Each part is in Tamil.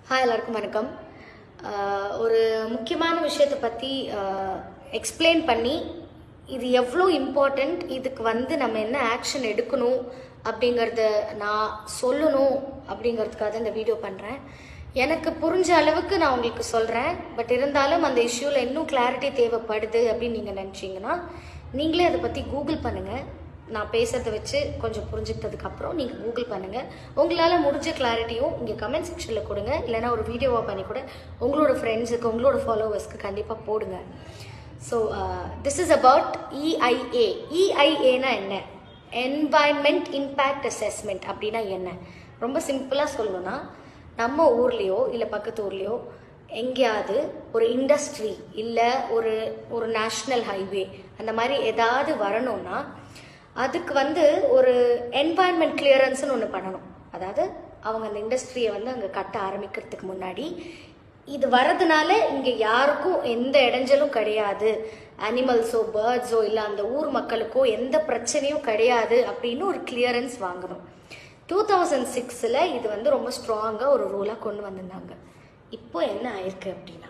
ஹாய் எல்லாருக்கும் வணக்கம் ஆஹ் ஒரு முக்கியமான விஷயத்தை பற்றி எக்ஸ்பிளைன் பண்ணி இது எவ்வளோ இம்பார்ட்டண்ட் இதுக்கு வந்து நம்ம என்ன ஆக்ஷன் எடுக்கணும் அப்படிங்கிறத நான் சொல்லணும் அப்படிங்கிறதுக்காக தான் இந்த வீடியோ பண்ணுறேன் எனக்கு புரிஞ்ச அளவுக்கு நான் உங்களுக்கு சொல்கிறேன் பட் இருந்தாலும் அந்த இஷ்யூவில் இன்னும் கிளாரிட்டி தேவைப்படுது அப்படின்னு நீங்கள் நினச்சிங்கன்னா நீங்களே அதை பற்றி கூகுள் பண்ணுங்கள் நான் பேசுறதை வச்சு கொஞ்சம் புரிஞ்சுக்கிட்டதுக்கு அப்புறம் நீங்கள் கூகுள் பண்ணுங்கள் உங்களால் முடிஞ்ச கிளாரிட்டியும் இங்கே கமெண்ட் செக்ஷனில் கொடுங்க இல்லைன்னா ஒரு வீடியோவாக பண்ணி கூட உங்களோட ஃப்ரெண்ட்ஸுக்கு உங்களோட ஃபாலோவர்ஸ்க்கு கண்டிப்பாக போடுங்க so this is about EIA இஐஏனா என்ன என்வாயன்மெண்ட் இம்பேக்ட் அசஸ்மெண்ட் அப்படின்னா என்ன ரொம்ப சிம்பிளாக சொல்லணும்னா நம்ம ஊர்லேயோ இல்லை பக்கத்து ஊர்லேயோ எங்கேயாவது ஒரு இண்டஸ்ட்ரி இல்லை ஒரு ஒரு நேஷ்னல் ஹைவே அந்த மாதிரி ஏதாவது வரணும்னா அதுக்கு வந்து ஒரு என்வாயன்மெண்ட் கிளியரன்ஸ்னு ஒன்று பண்ணணும் அதாவது அவங்க அந்த இண்டஸ்ட்ரியை வந்து அங்கே கட்ட ஆரம்பிக்கிறதுக்கு முன்னாடி இது வரதுனால இங்கே யாருக்கும் எந்த இடைஞ்சலும் கிடையாது அனிமல்ஸோ பேர்ட்ஸோ இல்லை அந்த ஊர் மக்களுக்கோ எந்த பிரச்சனையும் கிடையாது அப்படின்னு ஒரு கிளியரன்ஸ் வாங்கணும் டூ தௌசண்ட் சிக்ஸில் இது வந்து ரொம்ப ஸ்ட்ராங்காக ஒரு ரூலாக கொண்டு வந்திருந்தாங்க இப்போ என்ன ஆயிருக்கு அப்படின்னா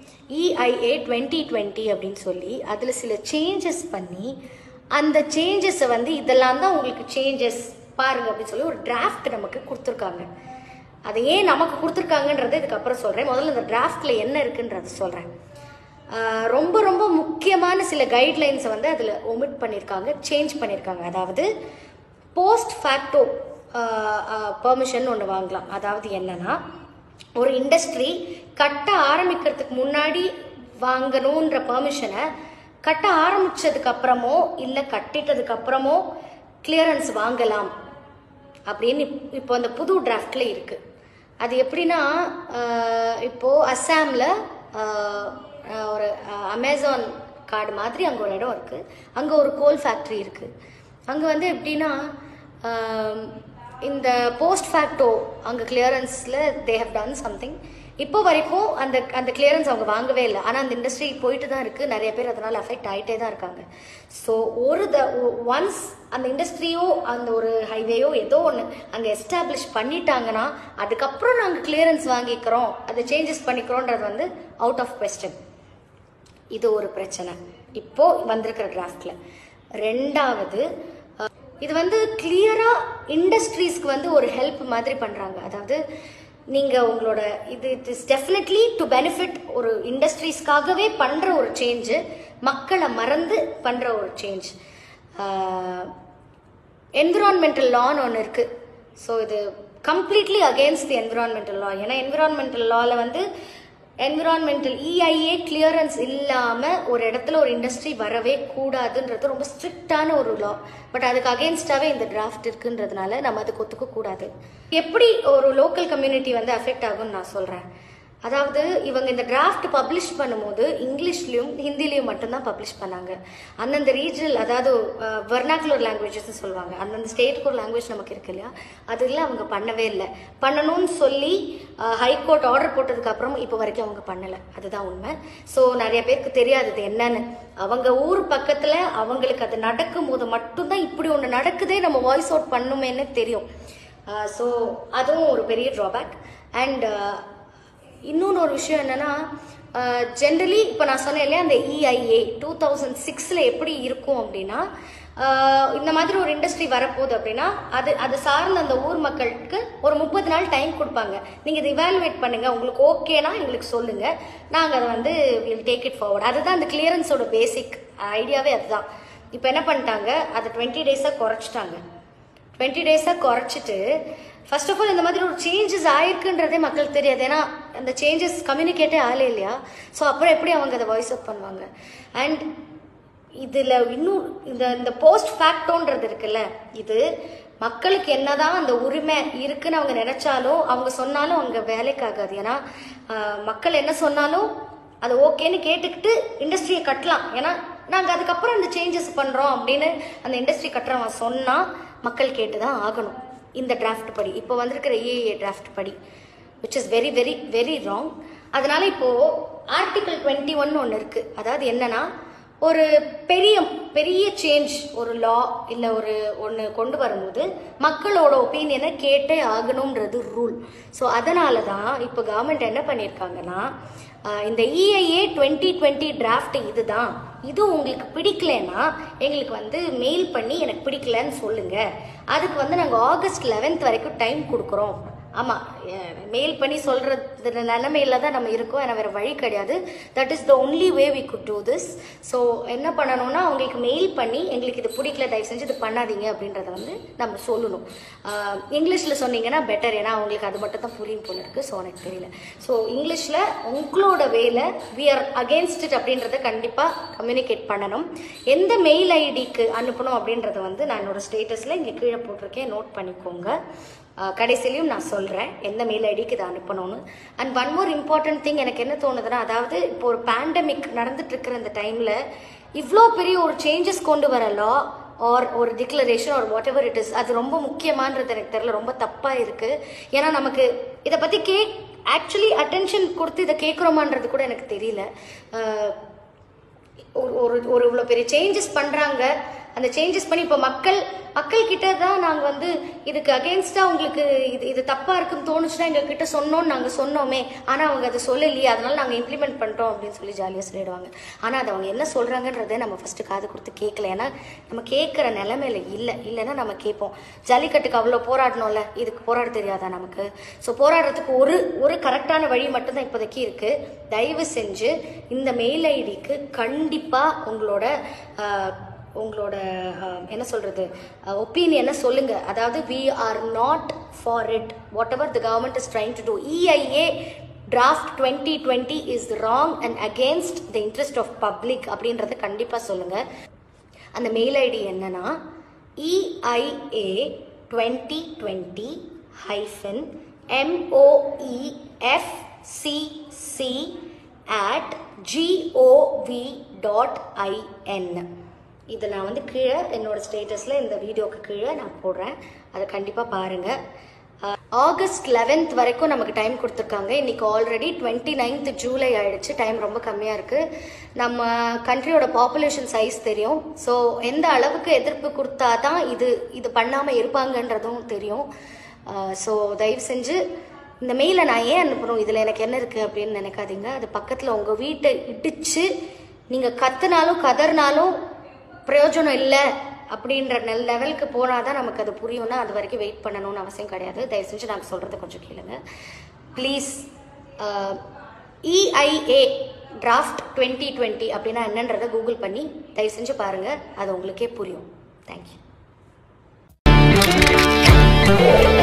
இஐஏ டுவெண்ட்டி டுவெண்ட்டி அப்படின்னு சொல்லி அதில் சில சேஞ்சஸ் பண்ணி அந்த சேஞ்சஸை வந்து இதெல்லாம் தான் உங்களுக்கு சேஞ்சஸ் பாருங்க அப்படின்னு சொல்லி ஒரு டிராஃப்ட் நமக்கு கொடுத்துருக்காங்க அதை ஏன் நமக்கு கொடுத்துருக்காங்கன்றதை இதுக்கப்புறம் சொல்கிறேன் முதல்ல இந்த டிராஃப்டில் என்ன இருக்குன்றத சொல்கிறேன் ரொம்ப ரொம்ப முக்கியமான சில கைட்லைன்ஸை வந்து அதில் ஒமிட் பண்ணியிருக்காங்க சேஞ்ச் பண்ணியிருக்காங்க அதாவது போஸ்ட் ஃபேக்டோ பெர்மிஷன் ஒன்று வாங்கலாம் அதாவது என்னன்னா ஒரு இண்டஸ்ட்ரி கட்ட ஆரம்பிக்கிறதுக்கு முன்னாடி வாங்கணுன்ற பெர்மிஷனை கட்ட ஆரம்பிச்சதுக்கு அப்புறமோ இல்லை கட்டிட்டதுக்கு அப்புறமோ கிளியரன்ஸ் வாங்கலாம் அப்படின்னு இப்- இப்போ அந்த புது டிராஃப்ட்ல இருக்கு அது எப்படின்னா ஆஹ், இப்போ அஸ்ஸாமில் ஒரு ஆஹ், அமேசான் காடு மாதிரி அங்கே ஒரு இடம் இருக்கு அங்கே ஒரு கோல் ஃபேக்ட்ரி இருக்கு அங்கே வந்து எப்படின்னா ஆம், இந்த போஸ்ட் ஃபேக்டோ அங்கே கிளியரன்ஸில் தே ஹவ் டன் சம்திங் இப்போ வரைக்கும் அந்த அந்த கிளியரன்ஸ் அவங்க வாங்கவே இல்லை ஆனால் அந்த இண்டஸ்ட்ரி போயிட்டு தான் இருக்குது நிறைய பேர் அதனால் அஃபெக்ட் ஆகிட்டே தான் இருக்காங்க ஸோ ஒரு த ஒன்ஸ் அந்த இண்டஸ்ட்ரியோ அந்த ஒரு ஹைவேயோ ஏதோ ஒன்று அங்கே எஸ்டாப்ளிஷ் பண்ணிட்டாங்கன்னா அதுக்கப்புறம் நாங்கள் கிளியரன்ஸ் வாங்கிக்கிறோம் அதை சேஞ்சஸ் பண்ணிக்கிறோன்றது வந்து அவுட் ஆஃப் கொஸ்டின் இது ஒரு பிரச்சனை இப்போ வந்திருக்கிற டிராஃப்ட்ல ரெண்டாவது அஹ், இது வந்து கிளியரா இண்டஸ்ட்ரீஸ்க்கு வந்து ஒரு ஹெல்ப் மாதிரி பண்றாங்க அதாவது நீங்க உங்களோட இது it is definitely to benefit ஒரு இண்டஸ்ட்ரீஸ்க்காகவே பண்ற ஒரு சேஞ்சு மக்களை மறந்து பண்ற ஒரு சேஞ்ச் என்விரான்மெண்டல் லான்னு ஒன்று இருக்கு ஸோ இது completely against the environmental law ஏன்னா என்விரான்மெண்டல் லாவில் வந்து என்விரான்மெண்டல் இஐஏ கிளியரன்ஸ் இல்லாமல் ஒரு இடத்துல ஒரு இண்டஸ்ட்ரி வரவே கூடாதுன்றது ரொம்ப ஸ்ட்ரிக்டான ஒரு லா பட் அதுக்கு அகேன்ஸ்டாகவே இந்த டிராஃப்ட் இருக்குன்றதுனால நம்ம அதுக்கு ஒத்துக்க கூடாது எப்படி ஒரு லோக்கல் கம்யூனிட்டி வந்து அஃபெக்ட் ஆகும்னு நான் சொல்கிறேன் அதாவது இவங்க இந்த டிராஃப்ட் பப்ளிஷ் பண்ணும்போது இங்கிலீஷ்லயும் ஹிந்திலையும் மட்டும்தான் பப்ளிஷ் பண்ணாங்க அந்தந்த ரீஜனல் அதாவது வெர்னாக்குலர் லாங்குவேஜஸ் சொல்லுவாங்க அந்தந்த ஸ்டேட்டுக்கு ஒரு லாங்குவேஜ் நமக்கு இருக்கு இல்லையா அதில் அவங்க பண்ணவே இல்லை பண்ணணும்னு சொல்லி ஹைகோர்ட் ஆர்டர் போட்டதுக்கு அப்புறம் இப்போ வரைக்கும் அவங்க பண்ணலை அதுதான் உண்மை ஸோ நிறைய பேருக்கு தெரியாது இது என்னன்னு அவங்க ஊர் பக்கத்தில் அவங்களுக்கு அது நடக்கும் போது மட்டும்தான் இப்படி ஒன்று நடக்குதே நம்ம வாய்ஸ் அவுட் பண்ணுமேன்னு தெரியும் ஸோ அதுவும் ஒரு பெரிய ட்ராபேக் அண்ட் இன்னொன்று ஒரு விஷயம் என்னன்னா ஜென்ரலி இப்போ நான் சொன்னேன் இல்லையா அந்த இஐஏ டூ தௌசண்ட் சிக்ஸில் எப்படி இருக்கும் அப்படின்னா ஆஹ் இந்த மாதிரி ஒரு இண்டஸ்ட்ரி வரப்போகுது அப்படின்னா அது அது சார்ந்த அந்த ஊர் மக்களுக்கு ஒரு முப்பது நாள் டைம் கொடுப்பாங்க நீங்கள் இதை இவாலுவேட் பண்ணுங்க உங்களுக்கு ஓகேனா எங்களுக்கு சொல்லுங்க நாங்கள் அதை வந்து வில் டேக் இட் ஃபார்வர்ட் அதுதான் அந்த கிளியரன்ஸோட பேசிக் ஐடியாவே அதுதான் இப்போ என்ன பண்ணிட்டாங்க அதை டுவெண்ட்டி டேஸாக குறைச்சிட்டாங்க டுவெண்ட்டி டேஸாக குறைச்சிட்டு ஃபர்ஸ்ட் ஆஃப் ஆல் இந்த மாதிரி ஒரு சேஞ்சஸ் ஆயிருக்குன்றதே மக்களுக்கு தெரியாது ஏன்னா அந்த சேஞ்சஸ் கம்யூனிகேட்டே ஆகலே இல்லையா ஸோ அப்புறம் எப்படி அவங்க அதை வாய்ஸ் அப் பண்ணுவாங்க அண்ட் இதில் இன்னும் இந்த இந்த போஸ்ட் ஃபேக்டோன்றது இருக்குல்ல இது மக்களுக்கு என்னதான் அந்த உரிமை இருக்குன்னு அவங்க நினைச்சாலும் அவங்க சொன்னாலும் அவங்க வேலைக்கு ஆகாது ஏன்னா ஆஹ், மக்கள் என்ன சொன்னாலும் அது ஓகேன்னு கேட்டுக்கிட்டு இண்டஸ்ட்ரியை கட்டலாம் ஏன்னா நாங்கள் அதுக்கப்புறம் இந்த சேஞ்சஸ் பண்ணுறோம் அப்படின்னு அந்த இண்டஸ்ட்ரி கட்டுறவன் சொன்னால் மக்கள் கேட்டு தான் ஆகணும் இந்த டிராஃப்ட் படி இப்போ வந்திருக்கிற ஏஏ டிராஃப்ட் படி which is very very very wrong அதனால இப்போ ஆர்டிகல் டுவெண்ட்டி ஒன் ஒன்று இருக்கு அதாவது என்னன்னா ஒரு பெரிய பெரிய சேஞ்ச் ஒரு லா இல்லை ஒரு ஒன்று கொண்டு வரும்போது மக்களோட ஒப்பீனியனை கேட்டே ஆகணுன்றது ரூல் ஸோ அதனால தான் இப்போ கவர்மெண்ட் என்ன பண்ணியிருக்காங்கன்னா ஆஹ், இந்த இஐஏ டுவெண்ட்டி டுவெண்ட்டி டிராஃப்ட் இதுதான் இது உங்களுக்கு பிடிக்கலன்னா எங்களுக்கு வந்து மெயில் பண்ணி எனக்கு பிடிக்கலன்னு சொல்லுங்க அதுக்கு வந்து நாங்கள் ஆகஸ்ட் லெவன்த் வரைக்கும் டைம் கொடுக்குறோம் ஆமாம் மெயில் பண்ணி சொல்கிறது நிலைமையில தான் நம்ம இருக்கோம் ஏன்னா வேறு வழி கிடையாது that is the only way we could do this so என்ன பண்ணணும்னா அவங்களுக்கு மெயில் பண்ணி எங்களுக்கு இது பிடிக்கல தயவு செஞ்சு இது பண்ணாதீங்க அப்படின்றத வந்து நம்ம சொல்லணும் இங்கிலீஷில் சொன்னீங்கன்னா பெட்டர் ஏன்னா அவங்களுக்கு அது மட்டும் தான் புரியும் போல இருக்குது ஸோ எனக்கு தெரியல ஸோ இங்கிலீஷில் உங்களோட வேலை வி ஆர் அகேன்ஸ்ட் இட் அப்படின்றத கண்டிப்பாக கம்யூனிகேட் பண்ணணும் எந்த மெயில் ஐடிக்கு அனுப்பணும் அப்படின்றத வந்து நான் என்னோட ஸ்டேட்டஸில் இங்கே கீழே போட்டிருக்கேன் நோட் பண்ணிக்கோங்க அஹ் கடைசிலையும் நான் சொல்கிறேன் எந்த மெயில் ஐடிக்கு இதை அனுப்பணும்னு and one more important thing எனக்கு என்ன தோணுதுன்னா அதாவது இப்போ ஒரு பேண்டமிக் நடந்துட்டு இருக்கிற இந்த டைமில் இவ்வளோ பெரிய ஒரு சேஞ்சஸ் கொண்டு வர லா ஆர் ஒரு declaration or whatever it is அது ரொம்ப முக்கியமானது எனக்கு தெரியல ரொம்ப தப்பாக இருக்குது ஏன்னா நமக்கு இதை பற்றி கே ஆக்சுவலி அட்டென்ஷன் கொடுத்து இதை கேட்குறோமான்றது கூட எனக்கு தெரியல அஹ் ஒரு ஒரு ஒரு இவ்வளோ பெரிய சேஞ்சஸ் பண்ணுறாங்க அந்த சேஞ்சஸ் பண்ணி இப்போ மக்கள் மக்கள் கிட்ட தான் நாங்கள் வந்து இதுக்கு அகேன்ஸ்டாக உங்களுக்கு இது இது தப்பாக இருக்குன்னு தோணுச்சுன்னா எங்கள் கிட்ட சொன்னோம்னு நாங்கள் சொன்னோமே ஆனால் அவங்க அதை சொல்லலையே அதனால நாங்கள் இம்ப்ளிமெண்ட் பண்ணிட்டோம் அப்படின்னு சொல்லி ஜாலியாக சொல்லிடுவாங்க ஆனால் அது அவங்க என்ன சொல்கிறாங்கன்றதை நம்ம ஃபஸ்ட்டு காது கொடுத்து கேட்கல ஏன்னா நம்ம கேட்குற நிலைமையில இல்லை இல்லைன்னா நம்ம கேட்போம் ஜல்லிக்கட்டுக்கு அவ்வளோ போராடணும்ல இதுக்கு போராட தெரியாதா நமக்கு ஸோ போராடுறதுக்கு ஒரு ஒரு கரெக்டான வழி மட்டும்தான் இப்போதைக்கு இருக்குது தயவு செஞ்சு இந்த மெயில் ஐடிக்கு கண்டிப்பாக உங்களோட ஆஹ், உங்களோட ஆஹ், என்ன சொல்கிறது ஒப்பீனியனை சொல்லுங்கள் அதாவது we are not for it whatever the government is trying to do EIA draft twenty twenty is wrong and against the interest of public அப்படின்றத கண்டிப்பாக சொல்லுங்கள் அந்த மெயில் ஐடி என்னன்னா EIA twenty twenty hyphen MOEFCC at gov dot in இதை நான் வந்து கீழே என்னோட ஸ்டேட்டஸில் இந்த வீடியோக்கு கீழே நான் போடுறேன் அதை கண்டிப்பாக பாருங்கள் ஆகஸ்ட் லெவன்த் வரைக்கும் நமக்கு டைம் கொடுத்துருக்காங்க இன்னைக்கு ஆல்ரெடி டுவெண்ட்டி நைன்த் ஜூலை ஆயிடுச்சு டைம் ரொம்ப கம்மியாக இருக்குது நம்ம கண்ட்ரியோட பாப்புலேஷன் சைஸ் தெரியும் ஸோ எந்த அளவுக்கு எதிர்ப்பு கொடுத்தா தான் இது இது பண்ணாமல் இருப்பாங்கன்றதும் தெரியும் ஸோ தயவு செஞ்சு இந்த மெயிலை நான் ஏன் அனுப்பணும் இதில் எனக்கு என்ன இருக்குது அப்படின்னு நினைக்காதீங்க அது பக்கத்தில் உங்கள் வீட்டை இடித்து நீங்கள் கத்துனாலும் கதறினாலும் பிரயோஜனம் இல்லை அப்படின்ற நெல் லெவலுக்கு போனால் தான் நமக்கு அது புரியும்னா அது வரைக்கும் வெயிட் பண்ணணும்னு அவசியம் கிடையாது தயவு செஞ்சு நாங்கள் சொல்கிறத கொஞ்சம் கேளுங்க please EIA draft twenty twenty அப்படின்னா என்னன்றதை கூகுள் பண்ணி தயவு செஞ்சு பாருங்கள் அது உங்களுக்கே புரியும் தேங்க்யூ